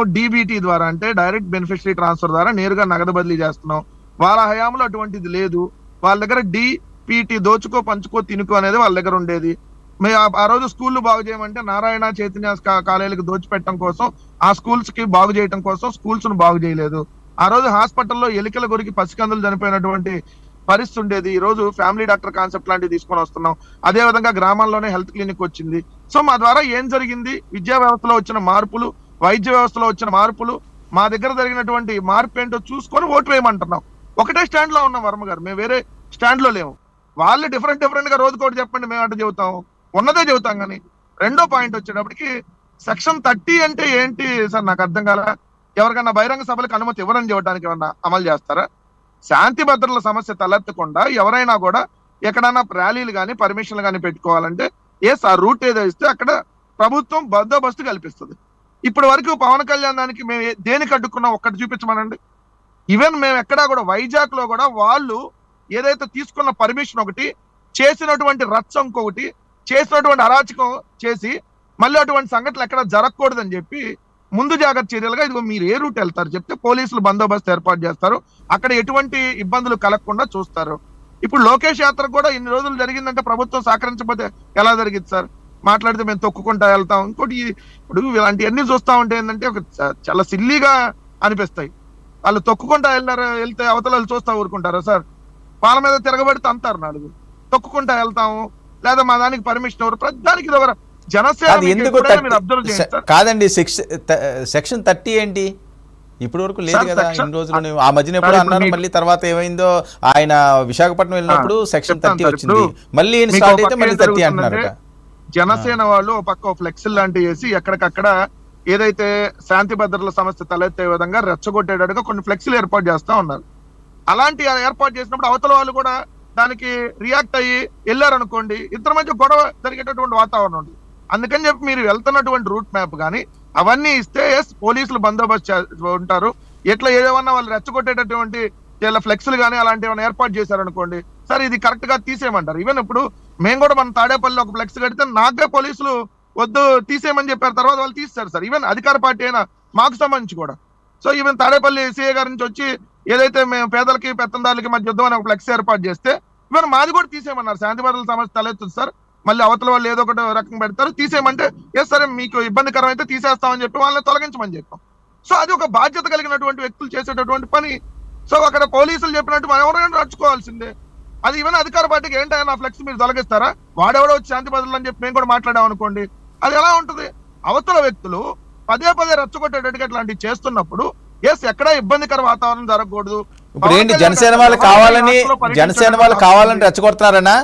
DBT ద్వారా అంటే direct beneficiary transfer ద్వారా నేరుగా నగదు బదిలీ చేస్తున్నాం వాళ్ళ హయాంలో అటువంటిది లేదు వాళ్ళ దగ్గర డిపిటి దోచుకో పంచుకో తినుకో అనేది వాళ్ళ దగ్గర ఉండేది మే ఆ- ఆ రోజు స్కూల్ బాగు చేయమంటే నారాయణ చైతన్య కా- కాలేజీలకు దోచిపెట్టడం కోసం ఆ స్కూల్స్ కి బాగు చేయడం కోసం స్కూల్స్ ను బాగు చేయలేదు ఆ రోజు హాస్పిటల్లో ఎలికల గురికి పసికందులు చనిపోయినటువంటి పరిస్థితి ఉండేది ఈ రోజు ఫ్యామిలీ డాక్టర్ కాన్సెప్ట్ లాంటివి తీసుకొని వస్తున్నాం అదే విధంగా గ్రామాల్లోనే హెల్త్ క్లినిక్ వచ్చింది సో మా ద్వారా ఏం జరిగింది విద్యా వ్యవస్థలో వచ్చిన మార్పులు వైద్య వ్యవస్థలో వచ్చిన మార్పులు మా దగ్గర జరిగినటువంటి మార్పు ఏంటో చూసుకొని ఓటు వేయమంటున్నాం ఒకటే స్టాండ్ లో ఉన్నాం వర్మ గారు మేము వేరే స్టాండ్ లో లేము వాళ్ళు డిఫరెంట్ డిఫరెంట్ గా రోజు కోటి చెప్పండి మేము అంటే చెబుతాం ఉన్నదే చెబుతాం కానీ రెండో పాయింట్ వచ్చేటప్పటికి సెక్షన్ థర్టీ అంటే ఏంటి సార్ నాకు అర్థం కాల ఎవరికన్నా బహిరంగ సభలకు అనుమతి ఇవ్వరని చెప్పడానికి ఏమన్నా అమలు చేస్తారా శాంతి భద్రతల సమస్య తలెత్తకుండా ఎవరైనా కూడా ఎక్కడైనా ర్యాలీలు కానీ పర్మిషన్లు కానీ పెట్టుకోవాలంటే ఎస్ ఆ రూట్ ఏదో ఇస్తే అక్కడ ప్రభుత్వం బందోబస్తు కల్పిస్తుంది ఇప్పటి వరకు పవన్ కళ్యాణ్ దానికి మేము ఏ- దేనికి అడ్డుకున్నాం ఒక్కటి చూపించమనండి ఈవెన్ మేము ఎక్కడా కూడా వైజాగ్ లో కూడా వాళ్ళు ఏదైతే తీసుకున్న పర్మిషన్ ఒకటి చేసినటువంటి రచ్చ ఇంకొకటి చేసినటువంటి అరాచకం చేసి మళ్ళీ అటువంటి సంఘటనలు ఎక్కడ జరగకూడదని చెప్పి ముందు జాగ్రత్త చర్యలుగా ఇదిగో మీరు ఏ రూట్ వెళ్తారు చెప్తే పోలీసులు బందోబస్తు ఏర్పాటు చేస్తారు అక్కడ ఎటువంటి ఇబ్బందులు కలగకుండా చూస్తారు ఇప్పుడు లోకేష్ యాత్ర కూడా ఇన్ని రోజులు జరిగిందంటే ప్రభుత్వం సహకరించకపోతే ఎలా జరిగింది సార్ మాట్లాడితే మేము తొక్కుకుంటా వెళ్తాం ఇంకోటి ఇప్పుడు ఇలాంటివన్నీ చూస్తా ఉంటే ఏంటంటే ఒక చ- చాలా సిల్లీగా అనిపిస్తాయి వాళ్ళు తొక్కుకుంటా వెళ్ళారు వెళ్తే అవతల వాళ్ళు చూస్తా ఊరుకుంటారా సార్ వాళ్ళ మీద తిరగబడితే అంటారు నాలుగు తొక్కుకుంటా వెళ్తాము లేదా మా దానికి పర్మిషన్ ఎవరు ప్రతి దానికి ఇది ఒక జనసేన అది మీకు ఎందుకు ఎప్పుడైనా మీరు థర్టీ అబ్జర్వ్ చేయండి సార్ కాదండి సెక్షన్ థర్టీ ఏంటి ఇప్పటి వరకు లేదు సార్, కదా section- ఇన్ని రోజులు ఆ మధ్యన ఎప్పుడు సార్, ఇప్పుడు అన్నారు మీకు- మళ్ళీ తర్వాత ఏమైందో ఆయన విశాఖపట్నం వెళ్ళినప్పుడు సెక్షన్ చెప్తాను థర్టీ సార్. వచ్చింది ఇప్పుడు మళ్ళీ మీకు స్టార్ట్ ఒక అయితే పక్క మళ్ళీ ఏం థర్టీ జరుగుతుందంటే, అంటున్నారట జనసేన వాళ్ళు ఒక పక్క ఫ్లెక్సిల్ లాంటివి వేసి ఎక్కడికక్కడ ఏదైతే శాంతి భద్రతల సమస్య తలెత్తే విధంగా రెచ్చగొట్టేటట్టుగా కొన్ని ఫ్లెక్సీలు ఏర్పాటు చేస్తా ఉన్నారు అలాంటి ఏర్పాటు చేసినప్పుడు అవతల వాళ్ళు కూడా దానికి రియాక్ట్ అయ్యి వెళ్ళారనుకోండి ఇద్దరి మధ్య గొడవ జరిగేటటువంటి వాతావరణం ఉంది అందుకని చెప్పి మీరు వెళ్తున్నటువంటి రూట్ మ్యాప్ కానీ అవన్నీ ఇస్తే ఎస్ పోలీసులు బందోబస్తు చే- ఉంటారు ఎట్లా ఏదేమన్నా వాళ్ళు రెచ్చగొట్టేటటువంటి ఇలా ఫ్లెక్స్లు కానీ అలాంటివి ఏమైనా ఏర్పాటు చేశారనుకోండి సార్ ఇది కరెక్ట్ గా తీసేయమంటారు ఈవెన్ ఇప్పుడు మేము కూడా మన తాడేపల్లిలో ఒక ఫ్లెక్స్ కడితే నాకే పోలీసులు వద్దు తీసేయమని చెప్పారు తర్వాత వాళ్ళు తీస్తారు సార్ ఈవెన్ అధికార పార్టీ అయినా మాకు సంబంధించి కూడా సో ఈవెన్ తాడేపల్లి సీఏ గారి నుంచి వచ్చి ఏదైతే మేము పేదలకి పెత్తందారులకి మధ్య యుద్ధం అని ఒక ఫ్లెక్స్ ఏర్పాటు చేస్తే ఈవెన్ మాది కూడా తీసేయమన్నారు శాంతి భద్రతల సమస్య తలెత్తుంది సార్ మళ్ళీ అవతల వాళ్ళు ఏదో ఒకటి రకం పెడతారు తీసేయమంటే ఎస్ సరే మీకు ఇబ్బందికరం అయితే తీసేస్తామని చెప్పి వాళ్ళని తొలగించమని చెప్పాం సో అది ఒక బాధ్యత కలిగినటువంటి వ్యక్తులు చేసేటటువంటి పని సో అక్కడ పోలీసులు చెప్పినట్టు మనం ఎవరైనా నడుచుకోవాల్సిందే అది ఈవెన్ అధికార పార్టీకి ఏంటైనా నా ఫ్లెక్స్ మీరు తొలగిస్తారా వాడెవడో వచ్చి శాంతి భద్రతలు అని చెప్పి మేము కూడా మాట్లాడాం అనుకోండి అది ఎలా ఉంటుంది అవతల వ్యక్తులు పదే పదే రెచ్చగొట్టేటట్టుగా ఇట్లాంటివి చేస్తున్నప్పుడు ఎస్ ఎక్కడ ఇబ్బందికర వాతావరణం జరగకూడదు ఇప్పుడు ఏంటి పవన్ జనసేన కళ్యాణ్ వాళ్ళు గారు కావాలని రాష్ట్రంలో పర్యటించడం జనసేన వాళ్ళు కావాలని రెచ్చగొడుతున్నారనా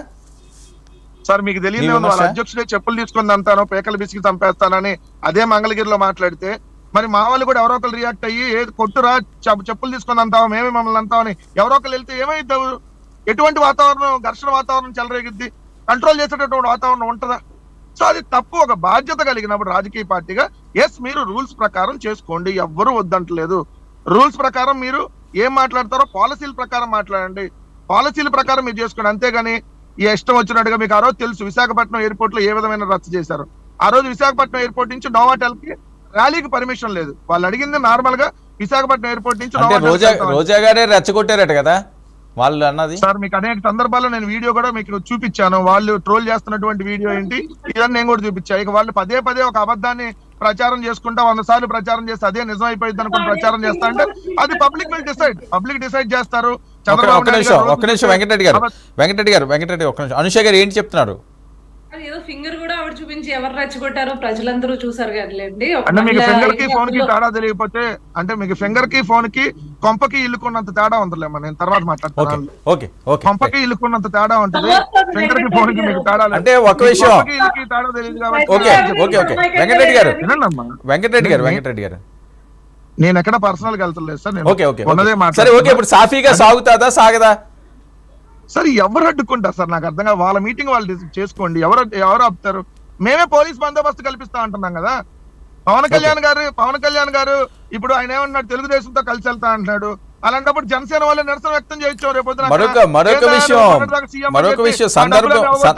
సార్ మీకు తెలియదు మీ వాళ్ళ విమర్శ? అధ్యక్షుడే చెప్పులు తీసుకుని అంతాను పేకలు బిసికి చంపేస్తానని అదే మంగళగిరిలో మాట్లాడితే మరి మా వాళ్ళు కూడా ఎవరో ఒకరు రియాక్ట్ అయ్యి ఏది కొట్టురా చెప్- చెప్పులు తీసుకొని అంతావా మేమే మమ్మల్ని అంతామని ఎవరో ఒకరు వెళ్తే ఏమైద్ది ఎటువంటి వాతావరణం ఘర్షణ వాతావరణం చెలరేగిద్ది కంట్రోల్ చేసేటటువంటి వాతావరణం ఉంటుందా సో అది తప్పు ఒక బాధ్యత కలిగినప్పుడు రాజకీయ పార్టీగా ఎస్ మీరు రూల్స్ ప్రకారం చేసుకోండి ఎవ్వరూ వద్దంటలేదు రూల్స్ ప్రకారం మీరు ఏం మాట్లాడతారో పాలసీల ప్రకారం మాట్లాడండి పాలసీల ప్రకారం మీరు చేసుకోండి అంతేగాని ఈ ఇష్టం వచ్చినట్టుగా మీకు ఆ రోజు తెలుసు విశాఖపట్నం ఎయిర్పోర్ట్ లో ఏ విధమైన రచ్చ చేశారు ఆ రోజు విశాఖపట్నం ఎయిర్పోర్ట్ నుంచి నోవాటెల్ కి ర్యాలీకి పర్మిషన్ లేదు వాళ్ళు అడిగింది నార్మల్ గా విశాఖపట్నం ఎయిర్పోర్ట్ నుంచి అంటే నోవాటెల్కి రోజా వెళ్తామని. రోజా గారే రెచ్చగొట్టారట కదా వాళ్ళు అన్నది సార్ మీకు అనేక సందర్భాల్లో నేను వీడియో కూడా మీకు చూపించాను వాళ్ళు ట్రోల్ చేస్తున్నటువంటి వీడియో ఏంటి ఇదని నేను కూడా చూపించాను ఇక వాళ్ళు పదే పదే ఒక అబద్ధాన్ని ప్రచారం చేసుకుంటా వంద సార్లు ప్రచారం చేస్తే అదే నిజం అయిపోయింది అనుకుని ప్రచారం చేస్తా అంటే అది public will decide public decide చేస్తారు ఒక్క చంద్రబాబు ఒక్క నాయుడు నిమిషం గారు ఒక్క నిమిషం వెంకటరెడ్డి గారు వెంకటరెడ్డి గారు వెంకటరెడ్డి ఒక్క నిమిషం అనుష గారు ఏంటి చెప్తున్నారు అది ఏదో ఫింగర్ కూడా ఆవిడ చూపించి ఎవరు రెచ్చగొట్టారో ప్రజలందరూ చూసారు కదండి ఒక అంటే మీకు మహిళ ఫింగర్ కి ఈ ఫోన్ కి అందులో- తేడా తెలియకపోతే అంటే మీకు ఫింగర్ కి ఫోన్ కి కొంపకి ఇల్లుకున్నంత తేడా ఉంటుందిలేమ్మా నేను తర్వాత ఓకే మాట్లాడతాను ఓకే ఓకే కొంపకి ఇల్లుకున్నంత తేడా ఉంటుంది ఫింగర్ కి ఫోన్ కి మీకు తేడా లేదు. అంటే ఒక విషయం కొంపకి ఇల్లుకి తేడా తెలియదు కాబట్టి ఓకే ఓకే ఓకే వెంకటరెడ్డి గారు వినండమ్మా. వెంకటరెడ్డి గారు వెంకటరెడ్డి గారు నేను ఎక్కడ పర్సనల్ గా వెళ్తలేదు సార్ నేను ఓకే ఓకే ఉన్నదే ఓకే. సరే ఓకే ఇప్పుడు సాఫీగా సాగుతాదా సాగదా సార్ ఎవరు అడ్డుకుంటారు సార్ నాకు అర్థం కాదు వాళ్ళ మీటింగ్ వాళ్ళు డిస్- చేసుకోండి ఎవరు ఎవరు ఆపుతారు మేమే పోలీస్ బందోబస్తు కల్పిస్తా అంటున్నాం కదా పవన్ కళ్యాణ్ గారు పవన్ కళ్యాణ్ గారు ఇప్పుడు ఆయన ఏమన్నాడు తెలుగుదేశంతో కలిసి వెళ్తా అంటున్నాడు అలాంటప్పుడు జనసేన వాళ్ళు నిరసన వ్యక్తం చేయొచ్చు రేపు పొద్దున మరొక అక్కడ మరొక కేంద్ర విషయం మొన్నటిదాకా సీఎం అని మరొక చెప్పి విషయం ఆ డబ్బులు సందర్భం ఎవరు సం- కొట్టావు?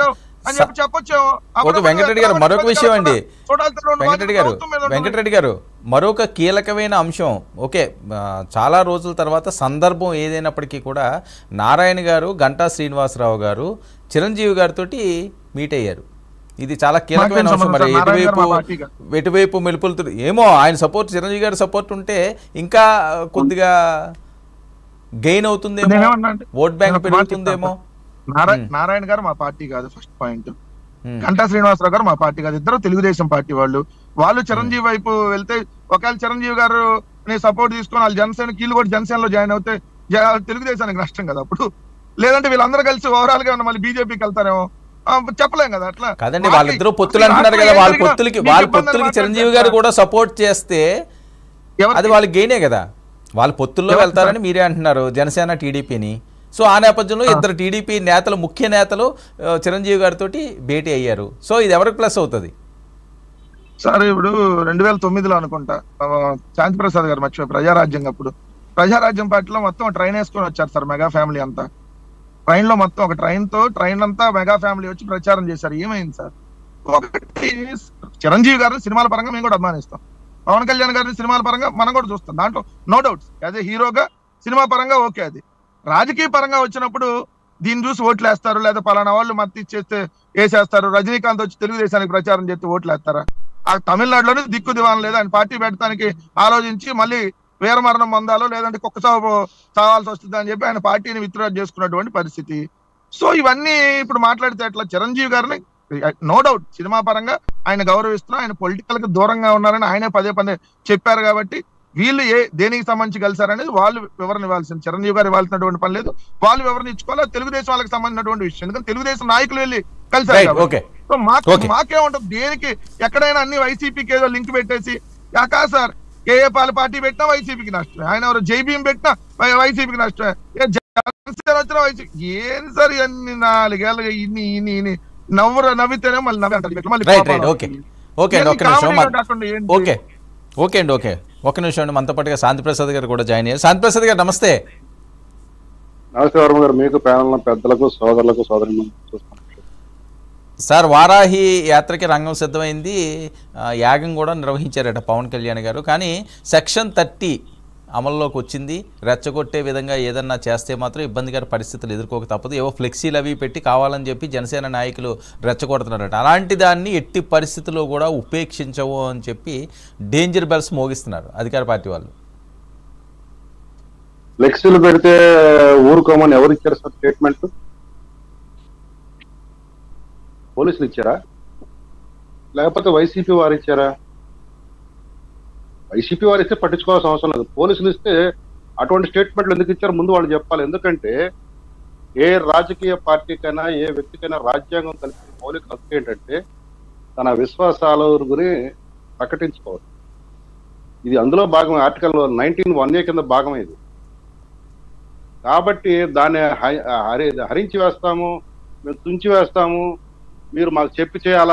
అని చెప్పి చెప్పొచ్చేమో ఓకే వెంకటరెడ్డి గారు మరొక విషయం అండి వెంకటరెడ్డి గారు వెంకటరెడ్డి వెంకటరెడ్డి గారు మరొక కీలకమైన అంశం ఓకే ఆ, చాలా రోజుల తర్వాత సందర్భం ఏదైనప్పటికీ కూడా నారాయణ గారు గంటా శ్రీనివాసరావు గారు చిరంజీవి గారితో మీట్ అయ్యారు ఇది చాలా కీలకమైన మాకేం అంశం మరి సంబంధం సార్? నారాయణ గారు ఎటువైపు మా పార్టీ కాదు. ఎటువైపు మెలుపులతో ఏమో ఆయన సపోర్ట్ చిరంజీవి గారి సపోర్ట్ ఉంటే ఇంకా కొద్దిగా గెయిన్ అవుతుందేమో నేనేమన్నా అంటే, ఓట్ బ్యాంక్ నేను ఒక మాట పెరుగుతుందేమో చెప్తాను. నారాయణ నారాయణ గారు మా పార్టీ కాదు first point um, Ganta Srinivasarao గారు మా పార్టీ కాదు ఇద్దరు తెలుగుదేశం పార్టీ వాళ్ళు వాళ్ళు చిరంజీవి వైపు వెళ్తే ఒకవేళ చిరంజీవి గారు సపోర్ట్ తీసుకొని వాళ్ళు జనసేన కీళ్ళు కూడా జనసేనలో జాయిన్ అవుతే జ- తెలుగుదేశానికి నష్టం కదా అప్పుడు లేదంటే వీళ్ళందరూ కలిసి ఓవరాల్ గా ఉన్న మళ్ళీ బీజేపీకి వెళ్తారేమో ఆ, చెప్పలేం కదా అట్లా కాదండి మాకు- వాళ్ళిద్దరూ పొత్తులు అసలు అంటున్నారు కదా రాష్ట్రంలో వాళ్ళ ఏం జరిగినా పొత్తులకి మీకు వాళ్ళ ఇబ్బంది పొత్తులకి మాట్లాడతారు చిరంజీవి గారు కూడా సపోర్ట్ చేస్తే ఎవరికి? అది వాళ్ళకి గెయినే కదా వాళ్ళ పొత్తుల్లో ఎవరికి వెళ్తారని మీరే అంటున్నారు జనసేన టీడీపీని సో ఆ నేపథ్యంలో ఇద్దరు టీడీపీ నేతలు ముఖ్య నేతలు ఆ, చిరంజీవి గారితో భేటీ అయ్యారు సో ఇది ఎవరికి ప్లస్ అవుతుంది సార్ ఇప్పుడు రెండు వేల తొమ్మిదిలో అనుకుంటా ఆ, శాంతి ప్రసాద్ గారు మర్చిపోయి ప్రజారాజ్యం అప్పుడు ప్రజారాజ్యం పార్టీలో మొత్తం ట్రైన్ వేసుకొని వచ్చారు సార్ మెగా ఫ్యామిలీ అంతా ట్రైన్ లో మొత్తం ఒక ట్రైన్ తో ట్రైన్ అంతా మెగా ఫ్యామిలీ వచ్చి ప్రచారం చేశారు ఏమైంది సార్ ఒకటి చిరంజీవి గారిని సినిమాల పరంగా మేము కూడా అభిమానిస్తాం పవన్ కళ్యాణ్ గారిని సినిమాల పరంగా మనం కూడా చూస్తాం దాంట్లో నో డౌట్స్ యాజ్ ఏ హీరోగా సినిమా పరంగా ఓకే అది రాజకీయ పరంగా వచ్చినప్పుడు దీన్ని చూసి ఓట్లు వేస్తారు లేదా పలానా వాళ్ళు మద్దతు ఇచ్చేస్తే వేసేస్తారు రజనీకాంత్ వచ్చి తెలుగుదేశానికి ప్రచారం చేస్తే ఓట్లు వేస్తారా ఆ తమిళనాడులోనే దిక్కు దివాన్ లేదా ఆయన పార్టీ పెట్టడానికి ఆలోచించి మళ్ళీ వీరమరణం పొందాలో లేదంటే కుక్క సాగు చావాల్సి వస్తుంది అని చెప్పి ఆయన పార్టీని విత్డ్రా చేసుకున్నటువంటి పరిస్థితి సో ఇవన్నీ ఇప్పుడు మాట్లాడితే అట్లా చిరంజీవి గారిని నో డౌట్ సినిమా పరంగా ఆయన గౌరవిస్తున్నా ఆయన పొలిటికల్ కి దూరంగా ఉన్నారని ఆయనే పదే పదే చెప్పారు కాబట్టి వీళ్ళు ఏ దేనికి సంబంధించి కలిసారనేది వాళ్ళు వివరణ ఇవ్వాల్సింది చిరంజీవి గారు ఇవ్వాల్సినటువంటి పని లేదు వాళ్ళు వివరణ ఇచ్చుకోవాలి అది తెలుగుదేశం వాళ్ళకి సంబంధించినటువంటి విషయం ఎందుకంటే తెలుగుదేశం నాయకులు వెళ్ళి కలిసారు రైట్ కాబట్టి. ఓకే సో మాకు Okay. మాకేముంటది దేనికి ఎక్కడైనా అన్ని వైసీపీకి ఏదో లింక్ పెట్టేసి యాకా సార్ ఏ ఏ పాల పార్టీ పెట్టినా వైసీపీకి నష్టమే ఆయన ఎవరు జైబీఎం పెట్టినా వై- వైసీపీకి నష్టమే ఏ జనసేన వచ్చినా వైసీపీ ఏం సార్ ఇవన్నీ నాలుగేళ్ళ ఇన్ని ఇన్ని ఇన్ని నవ్వు నవ్వితేనే మళ్ళీ నవ్వి అంటారు మళ్ళీ రైట్ కోపం రైట్ ఓకే వస్తుంది. ఓకే అండి ఇవన్నీ ఒక్క నిమిషం కామెడీగా మా- కాకుండా ఏంటి? ఓకే ఓకే అండి ఓకే ఒక్క నిమిషం అండి మనతో పాటుగా శాంతి ప్రసాద్ గారు కూడా జాయిన్ అయ్యారు శాంతి ప్రసాద్ గారు నమస్తే నమస్తే వర్మ గారు మీకు ప్యానల్ పెద్దలకు సోదరులకు సోదరి చూస్తున్నాం సార్ వారాహి యాత్రకి రంగం సిద్ధమైంది ఆ, యాగం కూడా నిర్వహించారట పవన్ కళ్యాణ్ గారు కానీ సెక్షన్ థర్టీ అమల్లోకి వచ్చింది రెచ్చగొట్టే విధంగా ఏదన్నా చేస్తే మాత్రం ఇబ్బందికర పరిస్థితులు ఎదుర్కోక తప్పదు ఏవో ఫ్లెక్సీలు అవి పెట్టి కావాలని చెప్పి జనసేన నాయకులు రెచ్చగొడుతున్నారట అలాంటి దాన్ని ఎట్టి పరిస్థితుల్లో కూడా ఉపేక్షించవు అని చెప్పి డేంజర్ బెల్స్ మోగిస్తున్నారు అధికార పార్టీ వాళ్ళు ఫ్లెక్సీలు పెడితే ఊరుకోమని ఎవరు ఇచ్చారు సార్ స్టేట్మెంట్ పోలీసులు ఇచ్చారా లేకపోతే వైసీపీ వారు ఇచ్చారా వైసీపీ వారు ఇస్తే పట్టించుకోవాల్సిన అవసరం లేదు పోలీసులు ఇస్తే అటువంటి స్టేట్మెంట్లు ఎందుకు ఇచ్చారు ముందు వాళ్ళు చెప్పాలి ఎందుకంటే ఏ రాజకీయ పార్టీకైనా ఏ వ్యక్తికైనా రాజ్యాంగం కలిపిన మౌలిక హక్కు ఏంటంటే తన విశ్వాసాల గురి ప్రకటించుకోవాలి ఇది అందులో భాగం ఆర్టికల్ నైన్టీన్ వన్ ఏ కింద భాగం ఇది కాబట్టి దాన్ని హరి హరించి వేస్తాము మేము తుంచి వేస్తాము మీరు మాకు చెప్పి చేయాలా